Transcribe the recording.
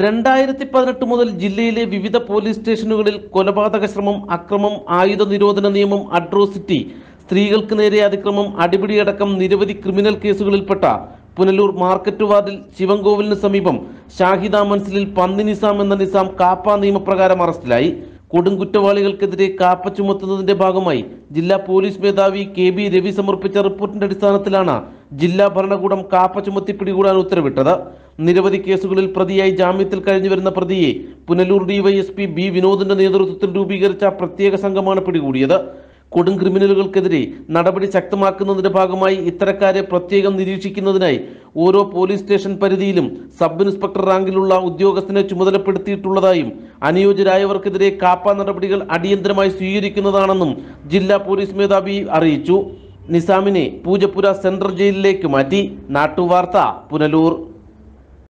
രണ്ടായിരത്തി പതിനെട്ട് മുതൽ ജില്ലയിലെ വിവിധ പോലീസ് സ്റ്റേഷനുകളിൽ കൊലപാതക ശ്രമം അക്രമം ആയുധ നിരോധന നിയമം അട്രോസിറ്റി സ്ത്രീകൾക്ക് നേരെ അതിക്രമം അടിപിടിയടക്കം നിരവധി ക്രിമിനൽ കേസുകളിൽപ്പെട്ട പുനലൂർ മാർക്കറ്റ് വാർഡിൽ ശിവൻകോവിലിന് സമീപം ഷാഹിദ മൻസിലിൽ പന്നി നിസാം എന്ന നിസാം കാപ്പ നിയമപ്രകാരം അറസ്റ്റിലായി കൊടുംകുറ്റവാളികൾക്കെതിരെ കാപ്പ ചുമത്തുന്നതിന്റെ ഭാഗമായി ജില്ലാ പോലീസ് മേധാവി കെ ബി രവി സമർപ്പിച്ച റിപ്പോർട്ടിന്റെ അടിസ്ഥാനത്തിലാണ് ജില്ലാ ഭരണകൂടം കാപ്പ ചുമത്തി പിടികൂടാൻ ഉത്തരവിട്ടത് നിരവധി കേസുകളിൽ പ്രതിയായി ജാമ്യത്തിൽ കഴിഞ്ഞു വരുന്ന പ്രതിയെ പുനലൂർ ഡിവൈഎസ്പി ബി വിനോദിന്റെ നേതൃത്വത്തിൽ രൂപീകരിച്ച പ്രത്യേക സംഘമാണ് പിടികൂടിയത് കൊടും ക്രിമിനലുകൾക്കെതിരെ നടപടി ശക്തമാക്കുന്നതിന്റെ ഭാഗമായി ഇത്തരക്കാരെ പ്രത്യേകം നിരീക്ഷിക്കുന്നതിനായി ഓരോ പോലീസ് സ്റ്റേഷൻ പരിധിയിലും സബ് ഇൻസ്പെക്ടർ റാങ്കിലുള്ള ഉദ്യോഗസ്ഥനെ ചുമതലപ്പെടുത്തിയിട്ടുള്ളതായും അനുയോജ്യരായവർക്കെതിരെ കാപ്പ നടപടികൾ അടിയന്തരമായി സ്വീകരിക്കുന്നതാണെന്നും ജില്ലാ പോലീസ് മേധാവി അറിയിച്ചു നിസാമിനെ പൂജപ്പുര സെൻട്രൽ ജയിലിലേക്ക് മാറ്റി നാട്ടുവാർത്ത പുനലൂർ